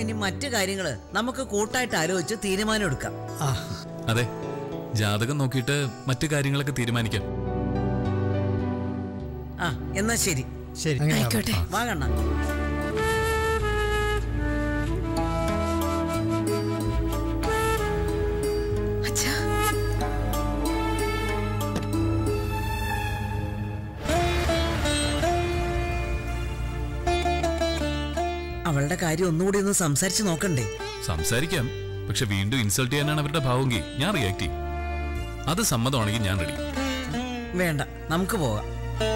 ഇനി മറ്റു കാര്യങ്ങള് നമുക്ക് കൂട്ടായിട്ട് ആലോചിച്ച് തീരുമാനം എടുക്കാം ആ അതെ ജാതകം നോക്കിയിട്ട് മറ്റു കാര്യങ്ങളൊക്കെ തീരുമാനിക്കാം ആ എന്നാ ശരി ശരി അങ്ങനെ ആയിക്കോട്ടെ വാ കണ്ണ അച്ഛാ അവളുടെ കാര്യം ഒന്നുകൂടി ഒന്ന് സംസാരിച്ച് നോക്കണ്ടേ സംസാരിക്കാം പക്ഷെ വീണ്ടും ഇൻസൾട്ട് ചെയ്യാനാണ് അവരുടെ ഭാവമെങ്കിൽ ഞാൻ റിയാക്ട് ചെയ്യും അത് സമ്മതമാണെങ്കിൽ ഞാൻ റെഡി വേണ്ട നമുക്ക് പോകാം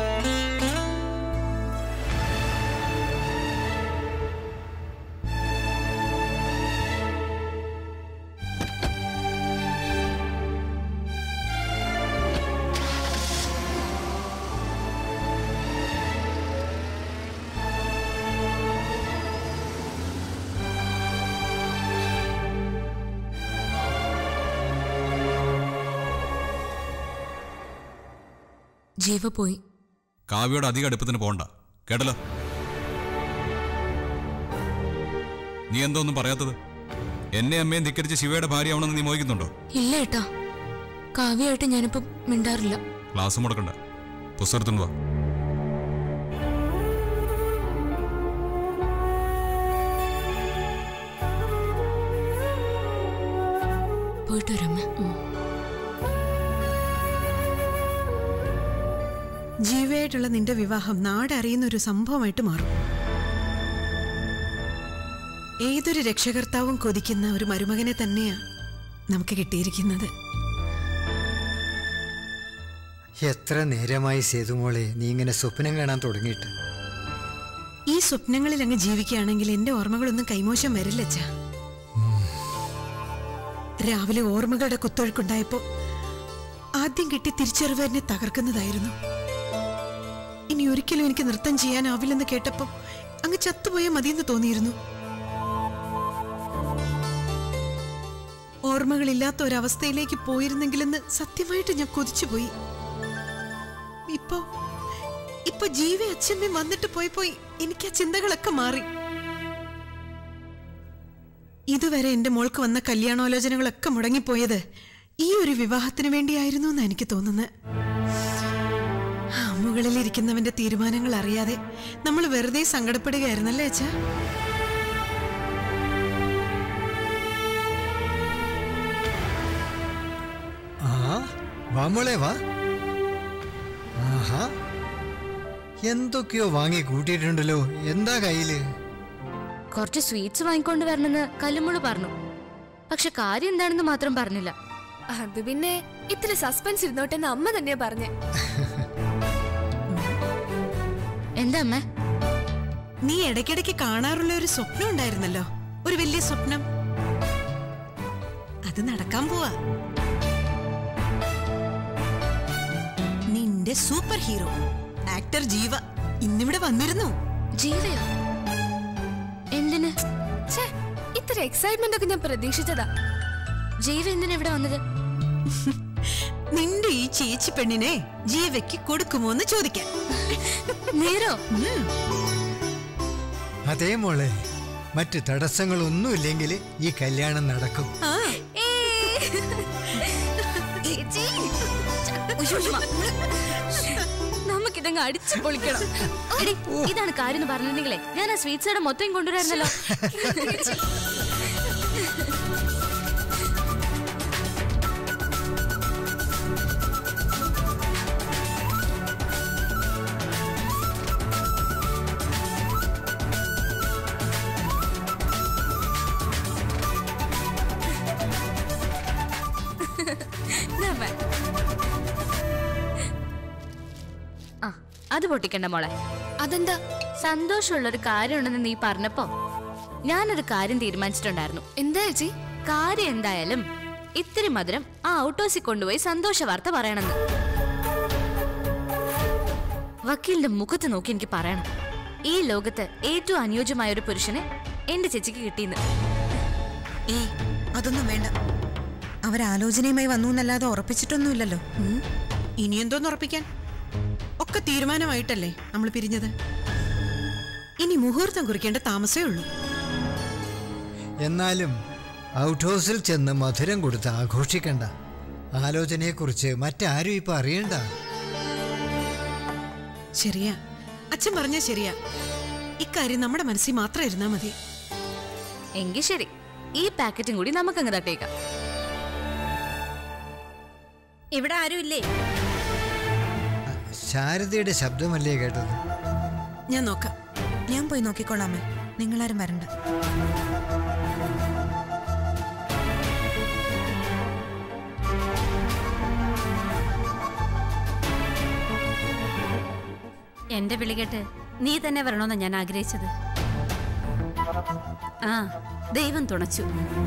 ജീവ പോയി കാവ്യയോട് അധികം അടുപ്പത്തിന് പോണ്ട കേട്ടല്ലോ നീ എന്തോ ഒന്നും പറയാത്തത് എന്നെ അമ്മയും ധിക്കരിച്ച് ശിവയുടെ ഭാര്യയാവണമെന്ന് നീ മോഹിക്കുന്നുണ്ടോ ഇല്ല ഏട്ടാ കാവ്യമായിട്ട് ഞാനിപ്പം മിണ്ടാറില്ല ക്ലാസ് മുടക്കണ്ട പുസ്തകത്തുനിന്ന് വാ പോയിട്ട് വരാമേ ജീവയായിട്ടുള്ള നിന്റെ വിവാഹം നാടറിയുന്ന ഒരു സംഭവമായിട്ട് മാറും ഏതൊരു രക്ഷകർത്താവും കൊതിക്കുന്ന ഒരു മരുമകനെ തന്നെയാ നമുക്ക് കിട്ടിയിരിക്കുന്നത് എത്ര നേരമായി സേതുമോളെ നീ ഇങ്ങനെ സ്വപ്നം കാണാൻ തുടങ്ങിയിട്ട് ഈ സ്വപ്നങ്ങളിൽ അങ്ങ് ജീവിക്കുകയാണെങ്കിൽ എന്റെ ഓർമ്മകളൊന്നും കൈമോശം വരില്ലച്ചാ രാവിലെ ഓർമ്മകളുടെ കുത്തൊഴുക്കുണ്ടായപ്പോ ആദ്യം കിട്ടി തിരിച്ചറിവ് എന്നെ തകർക്കുന്നതായിരുന്നു ഇനി ഒരിക്കലും എനിക്ക് നൃത്തം ചെയ്യാനാവില്ലെന്ന് കേട്ടപ്പോ അങ്ങ് ചത്തുപോയാൽ മതിയെന്ന് തോന്നിയിരുന്നു ഓർമ്മകളില്ലാത്ത ഒരവസ്ഥയിലേക്ക് പോയിരുന്നെങ്കിലെന്ന് സത്യമായിട്ട് ഞാൻ കൊതിച്ചുപോയി ഇപ്പോ ഇപ്പൊ ജീവ അച്ഛമ്മയും വന്നിട്ട് പോയി പോയി എനിക്ക് ആ ചിന്തകളൊക്കെ മാറി ഇതുവരെ എന്റെ മോൾക്ക് വന്ന കല്യാണാലോചനകളൊക്കെ മുടങ്ങിപ്പോയത് ഈ ഒരു വിവാഹത്തിന് വേണ്ടിയായിരുന്നു എന്ന് എനിക്ക് തോന്നുന്നത് ആ, മുകളിലിരിക്കുന്നവന്റെ തീരുമാനങ്ങൾ അറിയാതെ നമ്മൾ വെറുതെ സങ്കടപ്പെടുകയായിരുന്നല്ലേ അച്ഛാ ആ വാ മോളെ വാ ആഹാ എന്തൊക്കെയോ വാങ്ങി കൂട്ടിയിട്ടുണ്ടല്ലോ എന്താ കയ്യില് കുറച്ച് സ്വീറ്റ്സ് വാങ്ങിക്കൊണ്ട് വരണമെന്ന് കല്ലുമുള് പറഞ്ഞു പക്ഷെ കാര്യം എന്താണെന്ന് മാത്രം പറഞ്ഞില്ല അത് പിന്നെ ഇത്തിരി സസ്പെൻസ് ഇരുന്നോട്ടെ എന്ന് അമ്മ തന്നെയാ പറഞ്ഞേ എന്താ അമ്മേ നീ ഇടയ്ക്കിടയ്ക്ക് കാണാറുള്ള ഒരു സ്വപ്നം ഉണ്ടായിരുന്നല്ലോ ഒരു വലിയ സ്വപ്നം അത് നടക്കാൻ പോവാ നിന്റെ സൂപ്പർ ഹീറോ ആക്ടർ ജീവ ഇന്നിവിടെ വന്നിരുന്നു ജീവയോ എന്തിന് ഛേ ഇത്തിരി എക്സൈറ്റ്മെന്റ് ഒക്കെ ഞാൻ പ്രതീക്ഷിച്ചതാ ജീവ എന്തിനാ ഇവിടെ വന്നത് നിന്റെ ഈ ചേച്ചി പെണ്ണിനെ ജീവയ്ക്ക് കൊടുക്കുമോ എന്ന് ചോദിക്കാൻ നേരോ അതേ മോളെ മറ്റ് തടസ്സങ്ങളൊന്നുമില്ലെങ്കിൽ ഈ കല്യാണം നടക്കും ആ ചേച്ചി. ഉയ്യോ, മ. നമുക്കിതങ്ങ് അടിച്ചു പൊളിക്കണം എടി ഇതാണ് കാര്യം എന്ന് പറഞ്ഞിട്ടുണ്ടെങ്കിലേ ഞാൻ ആ സ്വീറ്റ്സ് കട മൊത്തം കൊണ്ടുവരായിരുന്നല്ലോ ഇതാ അമ്മേ. ആ അത് പൊട്ടിക്കണ്ട മോളെ അതെന്താ സന്തോഷമുള്ള ഒരു കാര്യമുണ്ടെന്ന് നീ പറഞ്ഞപ്പോ ഞാനൊരു കാര്യം തീരുമാനിച്ചിട്ടുണ്ടായിരുന്നു എന്താ ചേച്ചി കാര്യം എന്തായാലും ഇത്തിരി മധുരം ആ ഔട്ടോസിൽ കൊണ്ടുപോയി സന്തോഷ വാർത്ത പറയണമെന്ന് വക്കീലിന്റെ മുഖത്ത് നോക്കി എനിക്ക് പറയണം ഈ ലോകത്ത് ഏറ്റവും അനുയോജ്യമായ ഒരു പുരുഷനെ എന്റെ ചേച്ചിക്ക് കിട്ടിയെന്ന് ഏയ് അതൊന്നും വേണ്ട അവരാലോചനയുമായി വന്നു എന്നല്ലാതെ ഉറപ്പിച്ചിട്ടൊന്നുമില്ലല്ലോ ഉം. ഇനി എന്തോന്ന് ഉറപ്പിക്കാൻ ഒക്കെ തീരുമാനമായിട്ടല്ലേ നമ്മൾ പിരിഞ്ഞത് ഇനി മുഹൂർത്തം കുറിക്കേണ്ട താമസേ ഉള്ളൂ എന്നാലും ഔട്ട് ഹൗസിൽ ചെന്ന് മധുരം കൊടുത്ത് ആഘോഷിക്കണ്ട ആലോചനയെക്കുറിച്ച് മറ്റാരും ഇപ്പൊ അറിയണ്ട ശരിയാ അച്ഛൻ പറഞ്ഞ ശരിയാ ഇക്കാര്യം നമ്മുടെ മനസ്സിൽ മാത്രം ഇരുന്നാ മതി എങ്കിൽ ശരി ഈ പാക്കറ്റും കൂടി നമുക്കങ്ങ് തട്ടേക്കാം ഇവിടെ ആരും ഇല്ലേ ശാരദയുടെ ശബ്ദമല്ലേ കേട്ടത് ഞാൻ നോക്കാം ഞാൻ പോയി നോക്കിക്കോളാമേ നിങ്ങളാരും വരണ്ട എന്റെ വിളി കേട്ട് നീ തന്നെ വരണമെന്ന് ഞാൻ ആഗ്രഹിച്ചത് ആ ദൈവം തുണച്ചു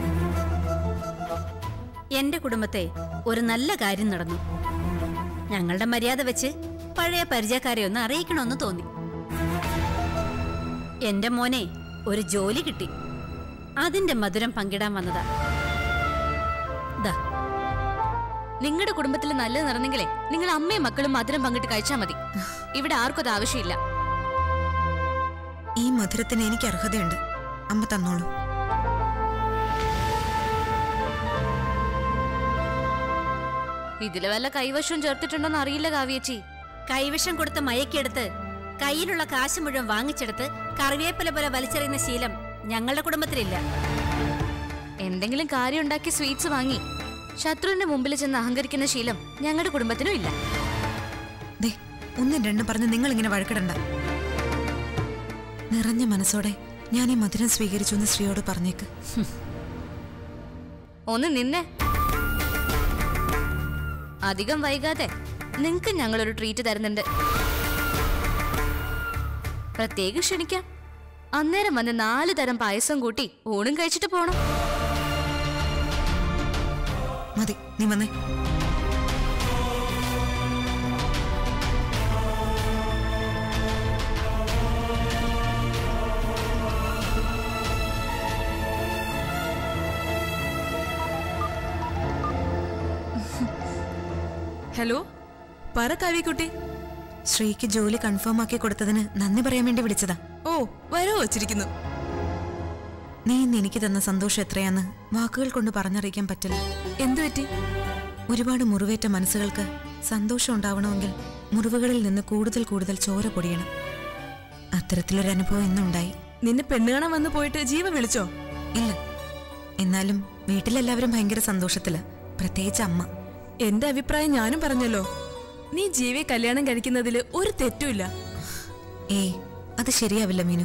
എന്റെ കുടുംബത്തെ ഒരു നല്ല കാര്യം നടന്നു ഞങ്ങളുടെ മര്യാദ വെച്ച് പഴയ പരിചയക്കാരെ ഒന്ന് അറിയിക്കണമെന്ന് തോന്നി എന്റെ മോനെ ഒരു ജോലി കിട്ടി അതിന്റെ മധുരം പങ്കിടാൻ വന്നതാ ദാ നിങ്ങളുടെ കുടുംബത്തിൽ നല്ലത് നടന്നെങ്കിലേ നിങ്ങൾ അമ്മയും മക്കളും മധുരം പങ്കിട്ട് കഴിച്ചാൽ മതി ഇവിടെ ആർക്കും അത് ആവശ്യമില്ല ഈ മധുരത്തിന് എനിക്ക് അർഹതയുണ്ട് അമ്മ തന്നോളൂ ഇതില് വല്ല കൈവശവും ചേർത്തിട്ടുണ്ടോന്ന് അറിയില്ല കാവ്യേച്ചി കൈവിഷം കൊടുത്ത് മയക്കെടുത്ത് കയ്യിലുള്ള കാശ് മുഴുവൻ വാങ്ങിച്ചെടുത്ത് കറിവേപ്പില പോലെ വലിച്ചെറിയുന്ന ശീലം ഞങ്ങളുടെ കുടുംബത്തിലില്ല എന്തെങ്കിലും കാര്യം ഉണ്ടാക്കി സ്വീറ്റ്സ് വാങ്ങി ശത്രുവിന്റെ മുമ്പിൽ ചെന്ന് അഹങ്കരിക്കുന്ന ശീലം ഞങ്ങളുടെ കുടുംബത്തിനും ഇല്ല ദേ ഒന്നും രണ്ടും പറഞ്ഞ് നിങ്ങൾ ഇങ്ങനെ വഴക്കിടണ്ട നിറഞ്ഞ മനസ്സോടെ ഞാൻ ഈ മധുരം സ്വീകരിച്ചു എന്ന് ശ്രീയോട് പറഞ്ഞേക്ക് ഒന്ന് നിന്നെ അധികം വൈകാതെ നിങ്ങക്ക് ഞങ്ങളൊരു ട്രീറ്റ് തരുന്നുണ്ട് പ്രത്യേകം ക്ഷണിക്കാം അന്നേരം വന്ന് നാല് തരം പായസം കൂട്ടി ഊണും കഴിച്ചിട്ട് പോണം മതി നീ വന്നേ ഹലോ പറ കാവ്യക്കുട്ടി ശ്രീക്ക് ജോലി കൺഫേം ആക്കി കൊടുത്തതിന് നന്ദി പറയാൻ വേണ്ടി വിളിച്ചതാ ഓ വരോ വച്ചിരിക്കുന്നു നീ ഇന്ന് എനിക്ക് തന്ന സന്തോഷം എത്രയാന്ന് വാക്കുകൾ കൊണ്ട് പറഞ്ഞറിയിക്കാൻ പറ്റില്ല എന്തു പറ്റി ഒരുപാട് മുറിവേറ്റ മനസ്സുകൾക്ക് സന്തോഷം ഉണ്ടാവണമെങ്കിൽ മുറിവുകളിൽ നിന്ന് കൂടുതൽ കൂടുതൽ ചോര പൊടിയണം അത്തരത്തിലൊരു അനുഭവം ഇന്നുണ്ടായി നിന്നെ പെണ്ണ് കാണാൻ വന്നു പോയിട്ട് ജീവ വിളിച്ചോ ഇല്ല എന്നാലും വീട്ടിലെല്ലാവരും ഭയങ്കര സന്തോഷത്തില് പ്രത്യേകിച്ച് അമ്മ എന്റെ അഭിപ്രായം ഞാനും പറഞ്ഞല്ലോ നീ ജീവയെ കല്യാണം കഴിക്കുന്നതിൽ ഒരു തെറ്റുമില്ല ഏയ് അത് ശരിയാവില്ല മീനു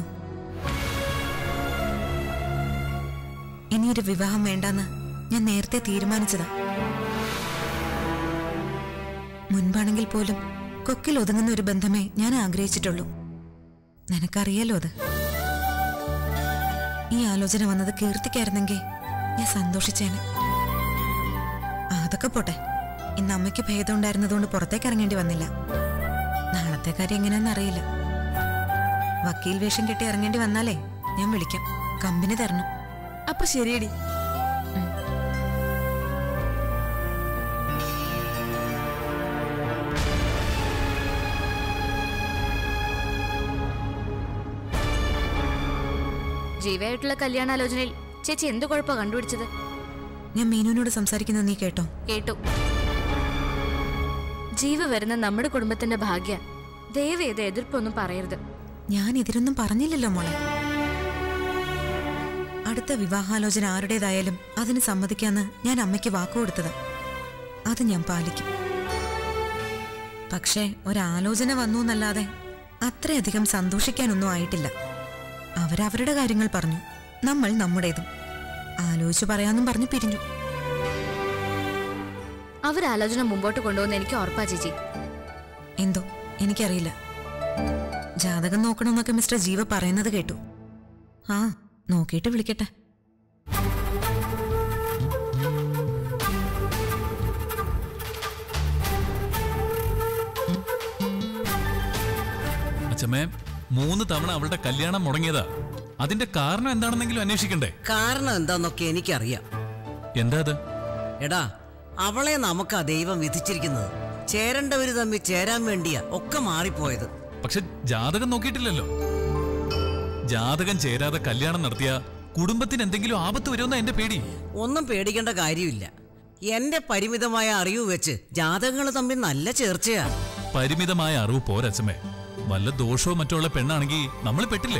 ഇനിയൊരു വിവാഹം വേണ്ടെന്ന് ഞാൻ നേരത്തെ തീരുമാനിച്ചതാ മുൻപാണെങ്കിൽ പോലും കൊക്കിൽ ഒതുങ്ങുന്ന ഒരു ബന്ധമേ ഞാൻ ആഗ്രഹിച്ചിട്ടുള്ളൂ നിനക്കറിയാലോ അത് ഈ ആലോചന വന്നത് കീർത്തിക്കായിരുന്നെങ്കിൽ ഞാൻ സന്തോഷിച്ചേനെ അതൊക്കെ പോട്ടെ ഇന്ന് അമ്മയ്ക്ക് ഭേദം ഉണ്ടായിരുന്നതുകൊണ്ട് പുറത്തേക്ക് ഇറങ്ങേണ്ടി വന്നില്ല നാളത്തെ കാര്യം എങ്ങനെയാണെന്ന് അറിയില്ല വക്കീൽ വേഷം കെട്ടി ഇറങ്ങേണ്ടി വന്നാലേ ഞാൻ വിളിക്കാം കമ്പനി തരണം അപ്പൊ ശരിയടി ജീവയായിട്ടുള്ള കല്യാണാലോചനയിൽ ചേച്ചി എന്ത് കുഴപ്പ കണ്ടുപിടിച്ചത് ഞാൻ മീനുവിനോട് സംസാരിക്കുന്നത് നീ കേട്ടോ കേട്ടു ജീവ വരുന്ന നമ്മുടെ കുടുംബത്തിന്റെ ഭാഗ്യ ദയവ് ചെയ്ത് എതിർപ്പൊന്നും പറയരുത് ഞാൻ ഇതിലൊന്നും പറഞ്ഞില്ലല്ലോ മോളെ അടുത്ത വിവാഹാലോചന ആരുടേതായാലും അതിന് സമ്മതിക്കാന്ന് ഞാൻ അമ്മയ്ക്ക് വാക്കുകൊടുത്തത് അത് ഞാൻ പാലിക്കും പക്ഷേ ഒരാലോചന വന്നു എന്നല്ലാതെ അത്രയധികം സന്തോഷിക്കാനൊന്നും ആയിട്ടില്ല അവരവരുടെ കാര്യങ്ങൾ പറഞ്ഞു നമ്മൾ നമ്മുടേതും ആലോചിച്ചു പറയാന്നും പറഞ്ഞു പിരിഞ്ഞു അവരാലോചന മുമ്പോട്ട് കൊണ്ടുപോകുന്ന എനിക്ക് ഉറപ്പാ ചേച്ചി എന്തോ എനിക്കറിയില്ല ജാതകം നോക്കണമെന്നൊക്കെ മിസ്റ്റർ ജീവ പറയുന്നത് കേട്ടു ആ നോക്കിയിട്ട് വിളിക്കട്ടെ അച്ഛമ്മേ മൂന്ന് തവണ അവളുടെ കല്യാണം മുടങ്ങിയതാ അതിന്റെ കാരണം എന്താണെന്നെങ്കിലും അന്വേഷിക്കണ്ടേ കാരണം എന്താന്നൊക്കെ എനിക്കറിയാം എന്താ അത് എടാ അവളെ നമുക്കാ ദൈവം വിധിച്ചിരിക്കുന്നത് ചേരേണ്ടവര് തമ്മിൽ ചേരാൻ വേണ്ടിയാ ഒക്കെ മാറിപ്പോയത് പക്ഷെ ജാതകം നോക്കിയിട്ടില്ലല്ലോ ജാതകം ചേരാതെ കല്യാണം നടത്തിയ കുടുംബത്തിന് എന്തെങ്കിലും ആപത്ത് വരുമെന്ന എന്റെ പേടി ഒന്നും പേടിക്കേണ്ട കാര്യമില്ല എന്റെ പരിമിതമായ അറിവ് വെച്ച് ജാതകങ്ങൾ തമ്മിൽ നല്ല ചേർച്ചയാ പരിമിതമായ അറിവ് പോരച്ചമ്മേ വല്ല ദോഷവും മറ്റുള്ള പെണ്ണാണെങ്കിൽ നമ്മൾ പെട്ടില്ലേ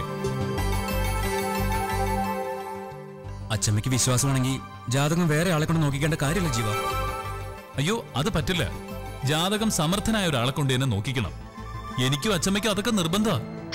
അച്ചമ്മയ്ക്ക് വിശ്വാസമാണെങ്കിൽ ജാതകം വേറെ ആളെ കൊണ്ട് നോക്കിക്കേണ്ട കാര്യമില്ല ജീവ അയ്യോ അത് പറ്റില്ല ജാതകം സമർത്ഥനായ ഒരാളെ കൊണ്ട് എന്നെ നോക്കിക്കണം എനിക്കും അച്ചമ്മയ്ക്കും അതൊക്കെ നിർബന്ധ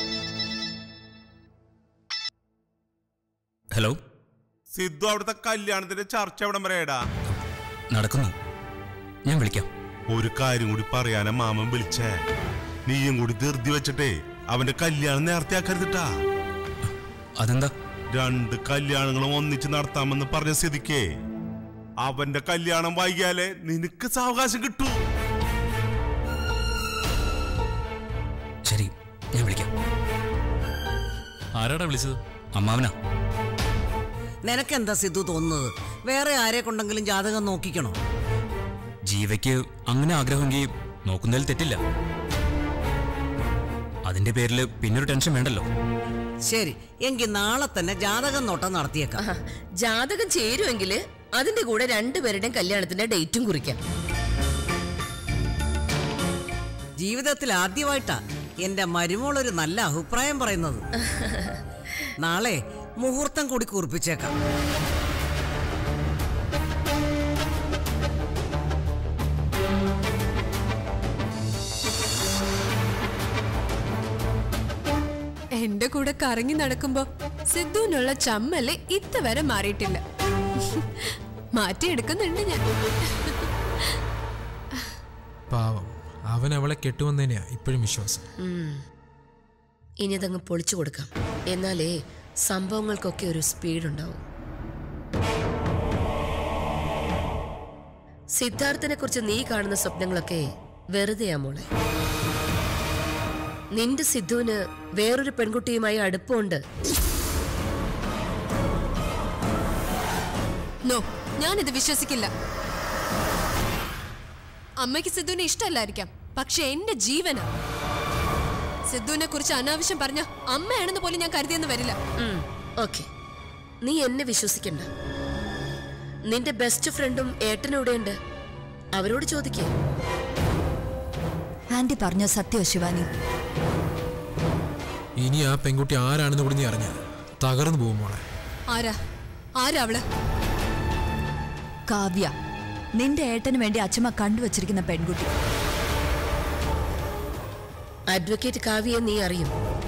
ഹലോ സിദ്ധു അവിടുത്തെ കല്യാണത്തിന്റെ ചർച്ച എവിടം വരെയാടാ നടക്കുന്നു ഞാൻ വിളിക്കാം ഒരു കാര്യം കൂടി പറയാനാ മാമൻ വിളിച്ചേ നീയും കൂടി ധൃതി വെച്ചിട്ടേ അവന്റെ കല്യാണം നേരത്തെ ആക്കരുതിട്ടാ അതെന്താ രണ്ട് കല്യാണങ്ങളും ഒന്നിച്ച് നടത്താമെന്ന് പറഞ്ഞ സ്ഥിതിക്കേ അവന്റെ കല്യാണം വൈകിയാലേ നിനക്ക് സാവകാശം കിട്ടൂ ശരി ഞാൻ വിളിക്കാം ആരാടാ വിളിച്ചത് അമ്മാവനാ നിനക്കെന്താ സിദ്ധു തോന്നുന്നത് വേറെ ആരെ കൊണ്ടെങ്കിലും ജാതകം നോക്കിക്കണോ ജീവയ്ക്ക് അങ്ങനെ ആഗ്രഹമെങ്കിൽ നോക്കുന്നതിൽ തെറ്റില്ല അതിന്റെ പേരിൽ പിന്നൊരു ടെൻഷൻ വേണ്ടല്ലോ ശരി എങ്കിൽ നാളെ തന്നെ ജാതകം നോട്ടം നടത്തിയേക്കാം ജാതകം ചേരുമെങ്കിൽ അതിന്റെ കൂടെ രണ്ടുപേരുടെയും കല്യാണത്തിന്റെ ഡേറ്റും കുറിക്കാം ജീവിതത്തിൽ ആദ്യമായിട്ടാ എന്റെ മരുമോൾ ഒരു നല്ല അഭിപ്രായം പറയുന്നത് നാളെ മുഹൂർത്തം കൂടി കുറിപ്പിച്ചേക്കാം എന്റെ കൂടെ കറങ്ങി നടക്കുമ്പോ സിദ്ധുവിനുള്ള ചമ്മല് ഇതുവരെ മാറിയിട്ടില്ല മാറ്റിയെടുക്കുന്നുണ്ട് ഞാൻ പാവം അവൻ അവളെ കെട്ടുവന്നതിനെയാ ഇപ്പോഴും വിശ്വാസം ഉം. ഇനി അതങ്ങ് പൊളിച്ചു കൊടുക്കാം എന്നാലേ സംഭവങ്ങൾക്കൊക്കെ ഒരു സ്പീഡ് ഉണ്ടാവും സിദ്ധാർത്ഥനെ കുറിച്ച് നീ കാണുന്ന സ്വപ്നങ്ങളൊക്കെ വെറുതെയാ മോളെ നിന്റെ സിദ്ധുവിന് വേറൊരു പെൺകുട്ടിയുമായി അടുപ്പമുണ്ട് നോ ഞാനിത് വിശ്വസിക്കില്ല അമ്മയ്ക്ക് സിദ്ധുവിനെ ഇഷ്ടമല്ലായിരിക്കാം പക്ഷെ എന്റെ ജീവനാ സിദ്ധുവിനെ കുറിച്ച് അനാവശ്യം പറഞ്ഞ അമ്മയാണെന്ന് പോലും ഞാൻ കരുതിയെന്ന് വരില്ല ഓക്കെ നീ എന്നെ വിശ്വസിക്കണ്ട നിന്റെ ബെസ്റ്റ് ഫ്രണ്ടും ഏട്ടനും ഇവിടെയുണ്ട് അവരോട് ചോദിക്കേ ആന്റി പറഞ്ഞ സത്യോ ശിവാനി ഇനി ആ പെൺകുട്ടി ആരാണെന്ന് കൂടി നീ അറിഞ്ഞ തകർന്നു പോകും മോളെ ആരാ ആരാ അവള് കാവ്യ നിന്റെ ഏട്ടന് വേണ്ടി അച്ഛമ്മ കണ്ടുവച്ചിരിക്കുന്ന പെൺകുട്ടി അഡ്വക്കേറ്റ് കാവ്യെ നീ അറിയും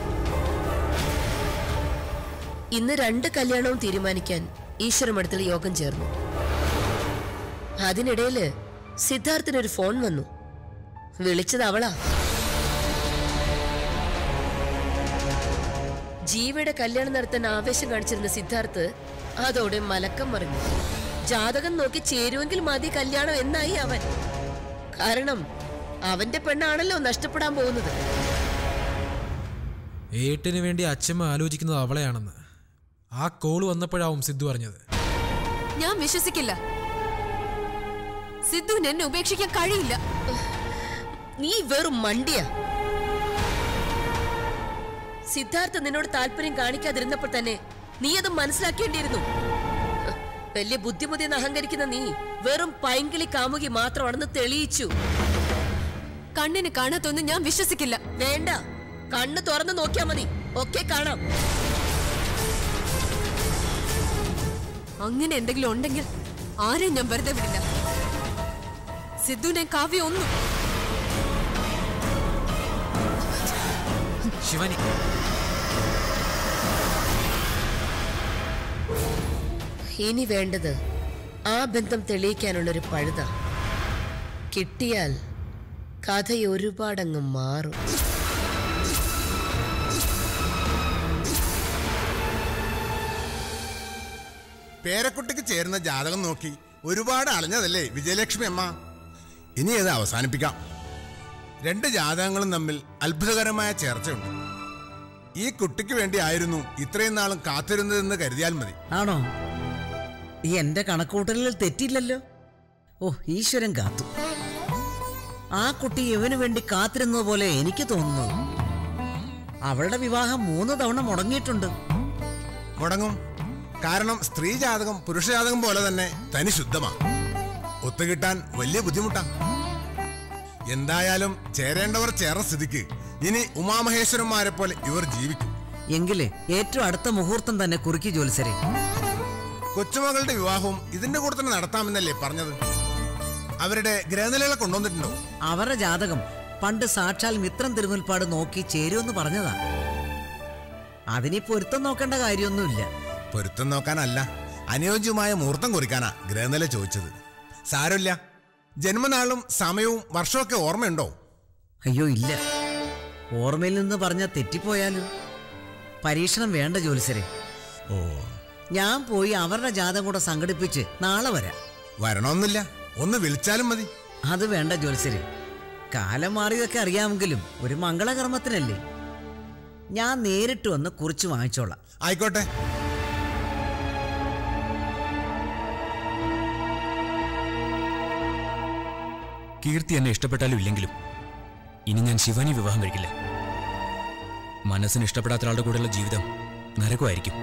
ഇന്ന് രണ്ട് കല്യാണവും തീരുമാനിക്കാൻ ഈശ്വരമഠത്തിൽ യോഗം ചേർന്നു അതിനിടയില് സിദ്ധാർത്ഥിനൊരു ഫോൺ വന്നു വിളിച്ചത് അവളാ ജീവയുടെ കല്യാണം നടത്താൻ ആവേശം കാണിച്ചിരുന്ന സിദ്ധാർത്ഥ് അതോടെ മലക്കം മറിഞ്ഞു ജാതകം നോക്കി ചേരുമെങ്കിൽ മതി കല്യാണം എന്നായി അവൻ കാരണം അവന്റെ പെണ്ണാണല്ലോ നഷ്ടപ്പെടാൻ പോകുന്നത് ഏട്ടിന് വേണ്ടി അച്ഛമ്മ ആലോചിക്കുന്നത് അവളെയാണെന്ന് ആ കോള് വന്നപ്പോഴാവും സിദ്ധു അറിഞ്ഞത് ഞാൻ വിശ്വസിക്കില്ല സിദ്ധുവിന് എന്നെ ഉപേക്ഷിക്കാൻ കഴിയില്ല നീ വെറും മണ്ടിയ സിദ്ധാർത്ഥ നിന്നോട് താല്പര്യം കാണിക്കാതിരുന്നപ്പോൾ തന്നെ നീ അത് മനസ്സിലാക്കേണ്ടിയിരുന്നു വലിയ ബുദ്ധിമുട്ടിയെന്ന് അഹങ്കരിക്കുന്ന നീ വെറും പൈങ്കിളി കാമുകി മാത്രമാണെന്ന് തെളിയിച്ചു കണ്ണിന് കാണാത്തൊന്നും ഞാൻ വിശ്വസിക്കില്ല വേണ്ട കണ്ണ് തുറന്നു നോക്കിയാ മതി ഒക്കെ കാണാം അങ്ങനെ എന്തെങ്കിലും ഉണ്ടെങ്കിൽ ആരെയും ഞാൻ വെറുതെ വിടില്ല സിദ്ധുവിനെ കാവ്യ ഒന്നും ശിവാനി ഇനി വേണ്ടത് ആ ബന്ധം തെളിയിക്കാനുള്ളൊരു പഴുത കിട്ടിയാൽ കഥ ഒരുപാടങ്ങ് മാറും പേരക്കുട്ടിക്ക് ചേരുന്ന ജാതകം നോക്കി ഒരുപാട് അലഞ്ഞതല്ലേ വിജയലക്ഷ്മി അമ്മ ഇനി അത് അവസാനിപ്പിക്കാം രണ്ട് ജാതകങ്ങളും തമ്മിൽ അത്ഭുതകരമായ ചേർച്ചയുണ്ട് ഈ കുട്ടിക്ക് വേണ്ടി ആയിരുന്നു ഇത്രയും നാളും കാത്തിരുന്നതെന്ന് കരുതിയാൽ മതി ആണോ ഈ എന്റെ കണക്കൂട്ടലിൽ തെറ്റില്ലല്ലോ ഓ ഈശ്വരൻ കാത്തു ആ കുട്ടി ഇവന് വേണ്ടി കാത്തിരുന്നത് പോലെ എനിക്ക് തോന്നുന്നത് അവളുടെ വിവാഹം മൂന്ന് തവണ മുടങ്ങിയിട്ടുണ്ട് മുടങ്ങും കാരണം സ്ത്രീ ജാതകം പുരുഷ ജാതകം പോലെ തന്നെ തനി ശുദ്ധമാ ഒത്തുകിട്ടാൻ വലിയ ബുദ്ധിമുട്ടാ എന്തായാലും ചേരേണ്ടവർ ചേർന്ന സ്ഥിതിക്ക് ഇനി ഉമാമഹേശ്വരന്മാരെ പോലെ ഇവർ ജീവിക്കും എങ്കിലേ ഏറ്റവും അടുത്ത മുഹൂർത്തം തന്നെ കുറുക്കി ജോത്സരെ കൊച്ചുമകളുടെ വിവാഹവും ഇതിന്റെ കൂടെ തന്നെ നടത്താമെന്നല്ലേ പറഞ്ഞത് അവരുടെ ഗ്രഹനിലകളെ കൊണ്ടുവന്നിട്ടുണ്ടോ അവരുടെ ജാതകം പണ്ട് സാക്ഷാൽ മിത്രം തിരുമുൽപ്പാട് നോക്കി ചേരുമെന്ന് പറഞ്ഞതാ അതിനി പൊരുത്തം നോക്കേണ്ട കാര്യമൊന്നുമില്ല പൊരുത്തം നോക്കാനല്ല അനുയോജ്യമായ മുഹൂർത്തം കുറിക്കാനാ ഗ്രഹനില ചോദിച്ചത് സാരമില്ല ജന്മനാളും സമയവും വർഷമൊക്കെ ഓർമ്മയുണ്ടോ അയ്യോ ഇല്ല ഓർമ്മയിൽ നിന്ന് പറഞ്ഞാൽ തെറ്റിപ്പോയാലോ പരീക്ഷണം വേണ്ട ജോലിസരെ ഓ ഞാൻ പോയി അവരുടെ ജാതകം കൂടെ സംഘടിപ്പിച്ച് നാളെ വരാം വരണമെന്നില്ല ഒന്ന് വിളിച്ചാലും മതി അത് വേണ്ട ജോത്സര് കാലം മാറിയതൊക്കെ അറിയാമെങ്കിലും ഒരു മംഗളകർമ്മത്തിനല്ലേ ഞാൻ നേരിട്ട് വന്ന് കുറിച്ച് വാങ്ങിച്ചോളാം ആയിക്കോട്ടെ കീർത്തി എന്നെ ഇഷ്ടപ്പെട്ടാലും ഇല്ലെങ്കിലും ഇനി ഞാൻ ശിവാനി വിവാഹം കഴിക്കില്ല മനസ്സിന് ഇഷ്ടപ്പെടാത്ത ഒരാളുടെ കൂടെയുള്ള ജീവിതം നരകമായിരിക്കും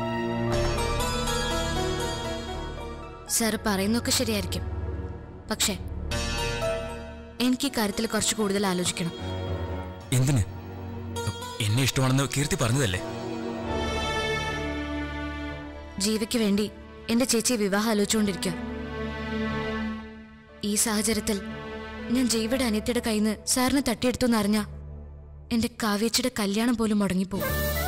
സാർ പറയുന്നൊക്കെ ശരിയായിരിക്കും പക്ഷേ എനിക്ക് ഈ കാര്യത്തിൽ കുറച്ച് കൂടുതൽ ആലോചിക്കണം എന്തിന് എന്നെ ഇഷ്ടമാണെന്ന് കീർത്തി പറഞ്ഞതല്ലേ ജീവയ്ക്ക് വേണ്ടി എന്റെ ചേച്ചിയെ വിവാഹം ആലോചിച്ചുകൊണ്ടിരിക്കുക ഈ സാഹചര്യത്തിൽ ഞാൻ ജീവയുടെ അനിയത്തിയുടെ കയ്യിൽ നിന്ന് സാറിനെ തട്ടിയെടുത്തു എന്നറിഞ്ഞ എന്റെ കാവ്യച്ചിയുടെ കല്യാണം പോലും മുടങ്ങിപ്പോകും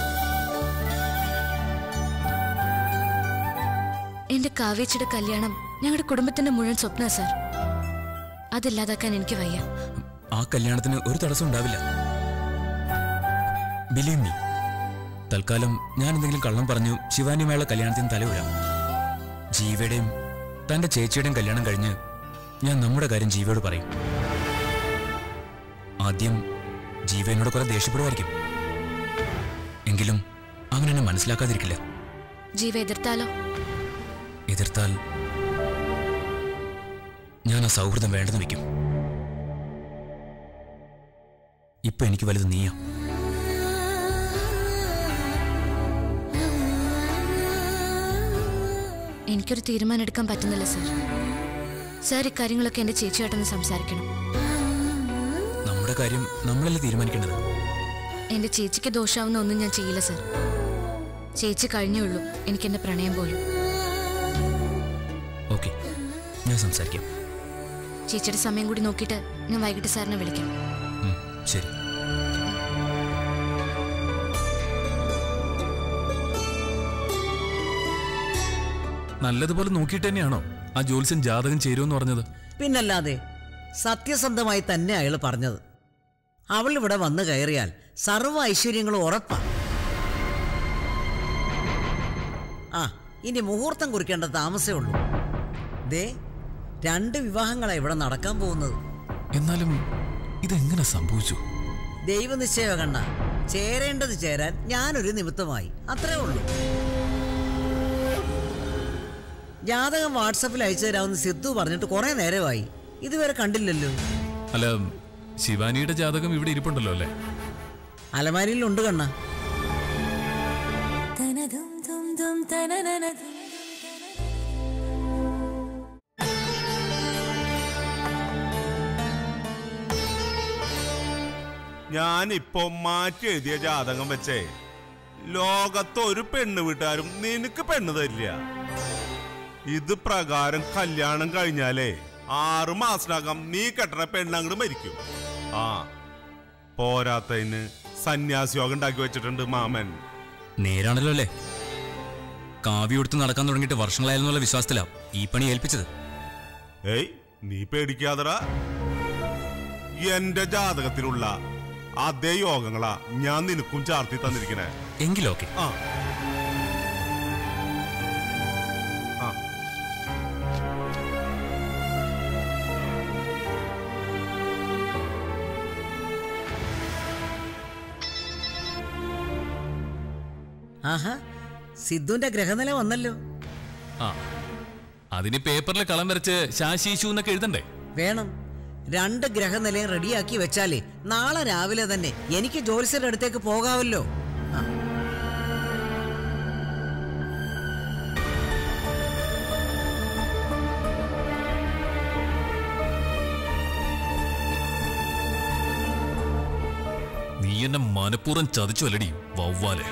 എന്റെ കാവ്യച്ചിയുടെ കല്യാണം ഞങ്ങളുടെ കുടുംബത്തിന്റെ മുഴുവൻ സ്വപ്ന സാർ അതില്ലാതാക്കാൻ എനിക്ക് വയ്യ ആ കല്യാണത്തിന് ഒരു തടസ്സം ഉണ്ടാവില്ല ബിലീവ് മീ തൽക്കാലം ഞാൻ എന്തെങ്കിലും കള്ളം പറഞ്ഞു ശിവാനിയുമായുള്ള കല്യാണത്തിന് തലവരാം ജീവയുടെയും തന്റെ ചേച്ചിയുടെയും കല്യാണം കഴിഞ്ഞ് ഞാൻ നമ്മുടെ കാര്യം ജീവയോട് പറയും ആദ്യം ജീവ എന്നോട് കുറെ ദേഷ്യപ്പെടുമായിരിക്കും എങ്കിലും അവൻ എന്നെ മനസ്സിലാക്കാതിരിക്കില്ല ജീവ എതിർത്താലോ എതിർത്താൽ ഞാൻ ആ സൗഹൃദം വേണ്ടെന്ന് വെക്കും ഇപ്പൊ എനിക്ക് വലുത് നീയാ എനിക്കൊരു തീരുമാനം എടുക്കാൻ പറ്റുന്നില്ല സാർ സാർ ഇക്കാര്യങ്ങളൊക്കെ എന്റെ ചേച്ചിയായിട്ടൊന്ന് സംസാരിക്കണം നമ്മുടെ കാര്യം നമ്മളല്ലേ തീരുമാനിക്കേണ്ടത് എന്റെ ചേച്ചിക്ക് ദോഷാവുന്ന ഒന്നും ഞാൻ ചെയ്യില്ല സാർ ചേച്ചി കഴിഞ്ഞേ ഉള്ളൂ എനിക്ക് എന്റെ പ്രണയം പോലും ഓക്കെ ഞാൻ സംസാരിക്കാം ചേച്ചിയുടെ സമയം കൂടി നോക്കിയിട്ട് ഞാൻ വൈകിട്ട് സാറിനെ വിളിക്കാം ഉം, ശരി നല്ലതുപോലെ നോക്കിയിട്ട് തന്നെയാണോ ആ ജോത്സ്യൻ ജാതകം ചേരുമെന്ന് പറഞ്ഞത് പിന്നല്ലാതെ സത്യസന്ധമായി തന്നെ അയാൾ പറഞ്ഞത് അവൾ ഇവിടെ വന്നു കയറിയാൽ സർവ്വ ഐശ്വര്യങ്ങളും ഉറപ്പാ ആ ഇനി മുഹൂർത്തം കുറിക്കേണ്ട താമസേ ഉള്ളൂ ദേ രണ്ട് വിവാഹങ്ങളാണ് ഇവിടെ നടക്കാൻ പോകുന്നത് എന്നാലും ഇതെങ്ങനെ സംഭവിച്ചു ദൈവനിശ്ചയ കണ്ണ ചേരേണ്ടത് ചേരാൻ ഞാനൊരു നിമിത്തമായി അത്രേ ഉള്ളൂ ജാതകം വാട്സപ്പിൽ അയച്ചു തരാമെന്ന് സിദ്ധു പറഞ്ഞിട്ട് കുറെ നേരമായി ഇതുവരെ കണ്ടില്ലല്ലോ അല്ല ശിവാനിയുടെ ജാതകം ഇവിടെ ഇരിപ്പുണ്ടല്ലോ അല്ലേ അലമാരിയിലുണ്ട് കണ്ണ ഞാനിപ്പോ മാറ്റി എഴുതിയ ജാതകം വെച്ചേ ലോകത്ത് ഒരു പെണ്ണ് വീട്ടുകാരും നിനക്ക് പെണ്ണ് തരില്ല ഇത് പ്രകാരം കല്യാണം കഴിഞ്ഞാലേ ആറു മാസത്തിനകം നീ കെട്ടണ പെണ്ണ് അങ്ങോട്ട് മരിക്കും ആ പോരാത്തതിന് സന്യാസിയോഗം ഉണ്ടാക്കി വെച്ചിട്ടുണ്ട് മാമൻ നേരാണല്ലോ അല്ലേ കാവ്യ കൊടുത്ത് നടക്കാൻ തുടങ്ങിയിട്ട് വർഷങ്ങളായിരുന്നുള്ള വിശ്വാസത്തിലാ ഈ പണി ഏൽപ്പിച്ചത് ഏയ് നീ പേടിക്കാതടാ എന്റെ ജാതകത്തിലുള്ള അതേ യോഗങ്ങളാ ഞാൻ നിനക്കും ചാർത്തി തന്നിരിക്കണേ എങ്കിലൊക്കെ ആ ആ. ആഹാ സിദ്ധുവിന്റെ ഗ്രഹനില വന്നല്ലോ ആ അതിന് പേപ്പറിൽ കളം വരച്ച് ശാശീശു എന്നൊക്കെ എഴുതണ്ടേ വേണം രണ്ട് ഗ്രഹനിലയും റെഡിയാക്കി വെച്ചാലേ നാളെ രാവിലെ തന്നെ എനിക്ക് ജോത്സ്യരുടെ അടുത്തേക്ക് പോകാമല്ലോ ആ. എന്നെ മനഃപൂർവ്വം ചതിച്ചു അല്ലടി വവ്വാലെ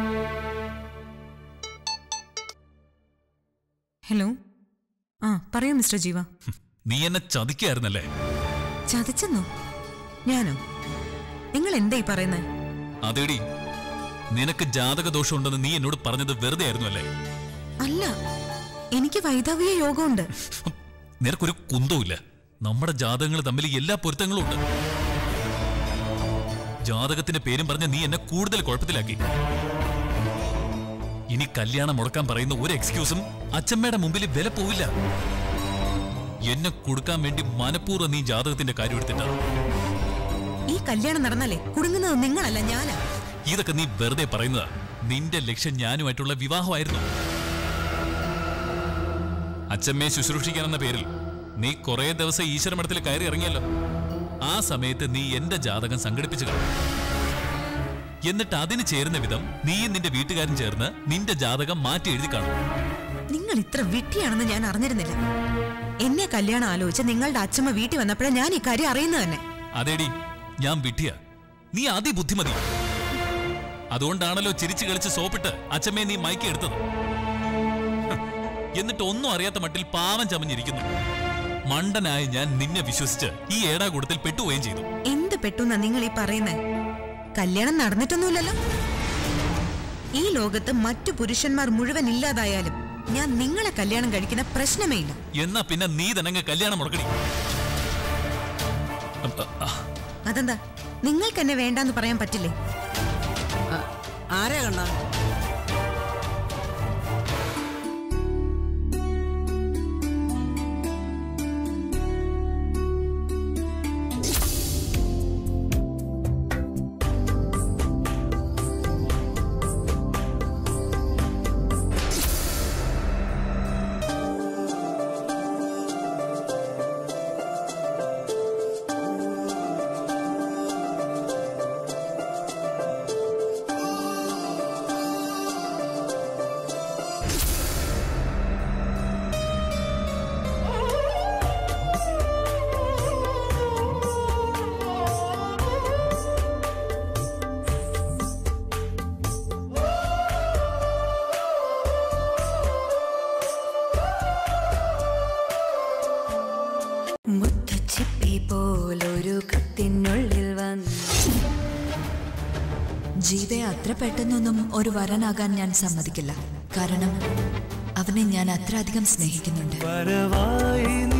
ഹലോ ആ പറയൂ മിസ്റ്റർ ജീവ നീ എന്നെ ചതിക്കായിരുന്നല്ലേ ചതിച്ചെന്നോ ഞാനോ നിങ്ങൾ എന്താ ഈ പറയുന്നത് അതേടി നിനക്ക് ജാതക ദോഷമുണ്ടെന്ന് നീ എന്നോട് പറഞ്ഞത് വെറുതെ ആയിരുന്നു അല്ലേ അല്ല എനിക്ക് വൈദവ്യ യോഗമുണ്ട് നിനക്കൊരു കുന്തവുമില്ല നമ്മുടെ ജാതകങ്ങൾ തമ്മിൽ എല്ലാ പൊരുത്തങ്ങളും ഉണ്ട് ജാതകത്തിന്റെ പേരും പറഞ്ഞ് നീ എന്നെ കൂടുതൽ കുഴപ്പത്തിലാക്കി ഇനി കല്യാണം മുടക്കാൻ പറയുന്ന ഒരു എക്സ്ക്യൂസും അച്ഛമ്മയുടെ മുമ്പിൽ വില പോവില്ല എന്നെ കൊടുക്കാൻ വേണ്ടി മനഃപൂർവ്വം നീ ജാതകത്തിന്റെ കാര്യം എടുത്തിട്ടാ ഈ കല്യാണം നടന്നാലേ കുടുങ്ങുന്നത് നിങ്ങളല്ല ഞാനാ ഇതൊക്കെ നീ വെറുതെ പറയുന്നതാ നിന്റെ ലക്ഷ്യം ഞാനുമായിട്ടുള്ള വിവാഹമായിരുന്നു അച്ഛമ്മയെ ശുശ്രൂഷിക്കാനെന്ന പേരിൽ നീ കുറെ ദിവസം ഈശ്വരമഠത്തിൽ കയറി ഇറങ്ങിയല്ലോ ആ സമയത്ത് നീ എന്റെ ജാതകം സംഘടിപ്പിച്ചു കളഞ്ഞു എന്നിട്ട് അതിന് ചേരുന്ന വിധം നീയും നിന്റെ വീട്ടുകാരും ചേർന്ന് നിന്റെ ജാതകം മാറ്റി എഴുതി കാണും നിങ്ങൾ ഇത്ര വിട്ടിയാണെന്ന് ഞാൻ അറിഞ്ഞിരുന്നില്ല എന്നെ കല്യാണം ആലോചിച്ച് നിങ്ങളുടെ അച്ഛമ്മ വീട്ടിൽ വന്നപ്പോഴാണ് ഞാൻ ഈ കാര്യം അറിയുന്നത് തന്നെ അതേടി ഞാൻ വിട്ടിയ നീ അതിബുദ്ധിമതി അതുകൊണ്ടാണല്ലോ ചിരിച്ചു കളിച്ച് സോപ്പിട്ട് അച്ഛമ്മയെ നീ മയക്കി എടുത്തത് ഹ്, എന്നിട്ട് ഒന്നും അറിയാത്ത മട്ടിൽ പാവം ചമഞ്ഞിരിക്കുന്നു മണ്ടനായ ഞാൻ നിന്നെ വിശ്വസിച്ച് ഈ ഏടാകൂടത്തിൽ പെട്ടുപോവുകയും ചെയ്തു എന്ത് പെട്ടുന്നാ നിങ്ങൾ ഈ പറയുന്നേ കല്യാണം നടന്നിട്ടൊന്നുമില്ലല്ലോ ഈ ലോകത്ത് മറ്റു പുരുഷന്മാർ മുഴുവൻ ഇല്ലാതായാലും ഞാൻ നിങ്ങളെ കല്യാണം കഴിക്കുന്ന പ്രശ്നമേ ഇല്ല എന്നാ പിന്നെ നീ തന്നെ കല്യാണം മുടക്കടി അപ്പ, ആ, അതെന്താ നിങ്ങൾക്ക് എന്നെ വേണ്ടാന്ന് പറയാൻ പറ്റില്ലേ ആരാ കണ്ണ മുത്തച്ചിപ്പി പോലൊരു കത്തിനുള്ളിൽ വന്ന് ജീവയെ അത്ര പെട്ടെന്നൊന്നും ഒരു വരനാകാൻ ഞാൻ സമ്മതിക്കില്ല കാരണം അവനെ ഞാൻ അത്ര അധികം സ്നേഹിക്കുന്നുണ്ട് വരവായി